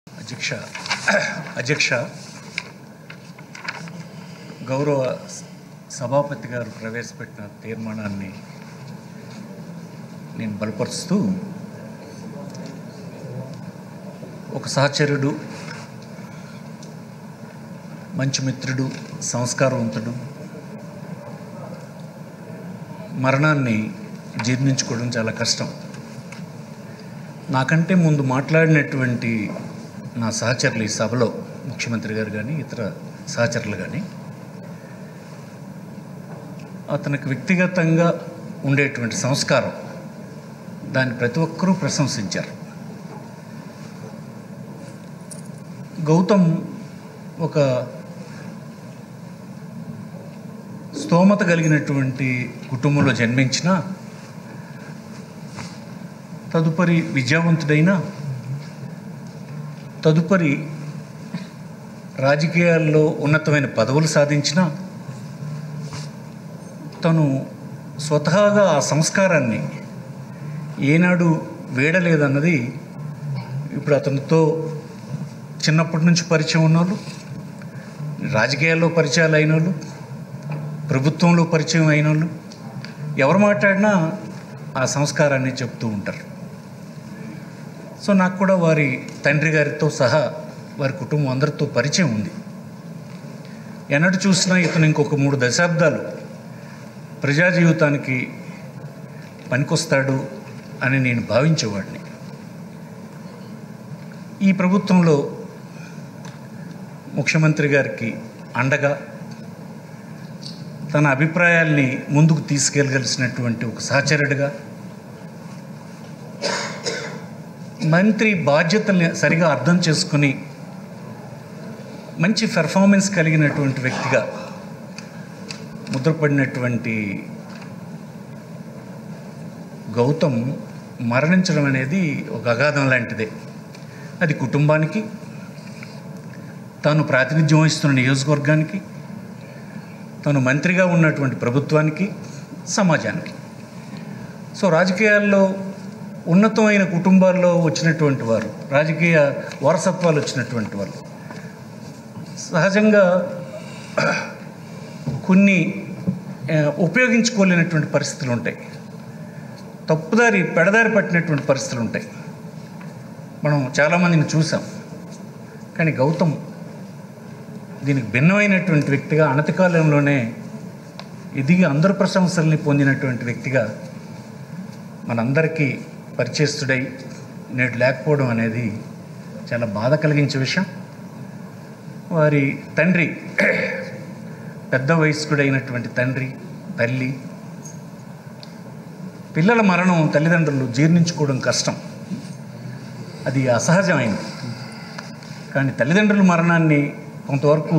అధ్యక్ష అధ్యక్ష గౌరవ సభాపతి గారు ప్రవేశపెట్టిన తీర్మానాన్ని నేను బలపరుస్తూ ఒక సహచరుడు మంచి మిత్రుడు సంస్కారవంతుడు మరణాన్ని జీర్ణించుకోవడం చాలా కష్టం నాకంటే ముందు మాట్లాడినటువంటి నా సహచరులు ఈ సభలో ముఖ్యమంత్రి గారు కానీ ఇతర సహచరులు కానీ అతనికి వ్యక్తిగతంగా ఉండేటువంటి సంస్కారం దాన్ని ప్రతి ఒక్కరూ ప్రశంసించారు గౌతమ్ ఒక స్తోమత కలిగినటువంటి కుటుంబంలో జన్మించిన తదుపరి విద్యావంతుడైన తదుపరి రాజకీయాల్లో ఉన్నతమైన పదవులు సాధించిన తను స్వతహాగా ఆ సంస్కారాన్ని ఏనాడు వేడలేదన్నది ఇప్పుడు అతనితో చిన్నప్పటి నుంచి పరిచయం ఉన్నోళ్ళు రాజకీయాల్లో పరిచయాలు అయిన వాళ్ళు ప్రభుత్వంలో పరిచయం అయిన వాళ్ళు ఎవరు మాట్లాడినా ఆ సంస్కారాన్ని చెప్తూ ఉంటారు సో నాకు కూడా వారి తండ్రి గారితో సహా వారి కుటుంబం అందరితో పరిచయం ఉంది ఎన్నడు చూసినా ఇతను ఇంకొక మూడు దశాబ్దాలు ప్రజా జీవితానికి పనికొస్తాడు అని నేను భావించేవాడిని ఈ ప్రభుత్వంలో ముఖ్యమంత్రి గారికి అండగా తన అభిప్రాయాల్ని ముందుకు తీసుకెళ్ళగలిసినటువంటి ఒక సహచరుడిగా మంత్రి బాధ్యతల్ని సరిగా అర్థం చేసుకుని మంచి పెర్ఫార్మెన్స్ కలిగినటువంటి వ్యక్తిగా ముద్రపడినటువంటి గౌతమ్ మరణించడం అనేది ఒక అగాధం లాంటిదే అది కుటుంబానికి తాను ప్రాతినిధ్యం వహిస్తున్న నియోజకవర్గానికి తను మంత్రిగా ఉన్నటువంటి ప్రభుత్వానికి సమాజానికి సో రాజకీయాల్లో ఉన్నతమైన కుటుంబాల్లో వచ్చినటువంటి వారు రాజకీయ వారసత్వాలు వచ్చినటువంటి వాళ్ళు సహజంగా కొన్ని ఆ, ఉపయోగించుకోలేనటువంటి పరిస్థితులు ఉంటాయి తప్పుదారి పెడదారి పట్టినటువంటి పరిస్థితులు ఉంటాయి మనం చాలామందిని చూసాం కానీ గౌతమ్ దీనికి భిన్నమైనటువంటి వ్యక్తిగా అనతి కాలంలోనే ఎదిగి అందరు ప్రశంసల్ని పొందినటువంటి వ్యక్తిగా మనందరికీ పరిచయస్తుడై నేడు లేకపోవడం అనేది చాలా బాధ కలిగించే విషయం వారి తండ్రి పెద్ద వయస్కుడైనటువంటి తండ్రి తల్లి పిల్లల మరణం తల్లిదండ్రులు జీర్ణించుకోవడం కష్టం అది అసహజమైంది కానీ తల్లిదండ్రుల మరణాన్ని కొంతవరకు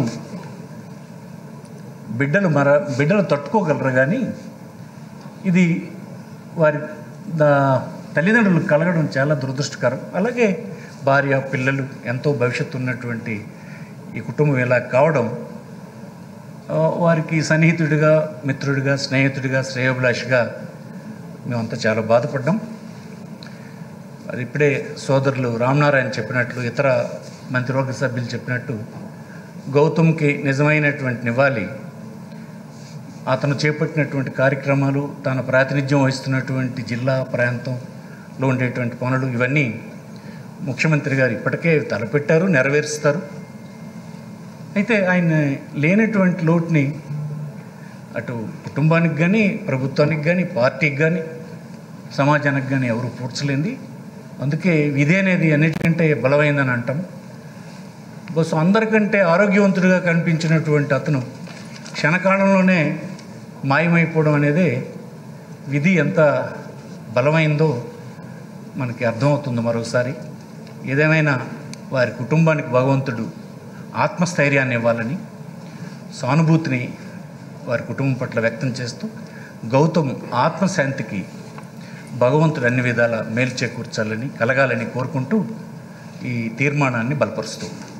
బిడ్డలు మర బిడ్డలు తట్టుకోగలరు కానీ ఇది వారి దా తల్లిదండ్రులు కలగడం చాలా దురదృష్టకరం అలాగే భార్య పిల్లలు ఎంతో భవిష్యత్తు ఉన్నటువంటి ఈ కుటుంబం ఇలా కావడం ఆ, వారికి సన్నిహితుడిగా మిత్రుడిగా స్నేహితుడిగా శ్రేయోభిలాషిగా మేమంతా చాలా బాధపడ్డాం అది ఇప్పుడే సోదరులు రామనారాయణ చెప్పినట్లు ఇతర మంత్రివర్గ సభ్యులు చెప్పినట్టు గౌతమ్కి నిజమైనటువంటి నివాళి అతను చేపట్టినటువంటి కార్యక్రమాలు తాను ప్రాతినిధ్యం వహిస్తున్నటువంటి జిల్లా ప్రాంతంలో ఉండేటువంటి పనులు ఇవన్నీ ముఖ్యమంత్రి గారు ఇప్పటికే తలపెట్టారు నెరవేరుస్తారు అయితే ఆయన లేనటువంటి లోటుని అటు కుటుంబానికి కానీ ప్రభుత్వానికి కానీ పార్టీకి కానీ సమాజానికి కానీ ఎవరు పూడ్చలేంది అందుకే విధి అనేది అన్నిటికంటే బలమైందని అంటాం బస్ అందరికంటే ఆరోగ్యవంతుడిగా కనిపించినటువంటి అతను క్షణకాలంలోనే మాయమైపోవడం అనేది విధి ఎంత బలమైందో మనకి అర్థమవుతుంది మరోసారి ఏదేమైనా వారి కుటుంబానికి భగవంతుడు ఆత్మస్థైర్యాన్ని ఇవ్వాలని సానుభూతిని వారి కుటుంబం పట్ల వ్యక్తం చేస్తూ గౌతమ్ ఆత్మశాంతికి భగవంతుడు అన్ని విధాల మేలు చేకూర్చాలని కలగాలని కోరుకుంటూ ఈ తీర్మానాన్ని బలపరుస్తూ ఉన్నాను.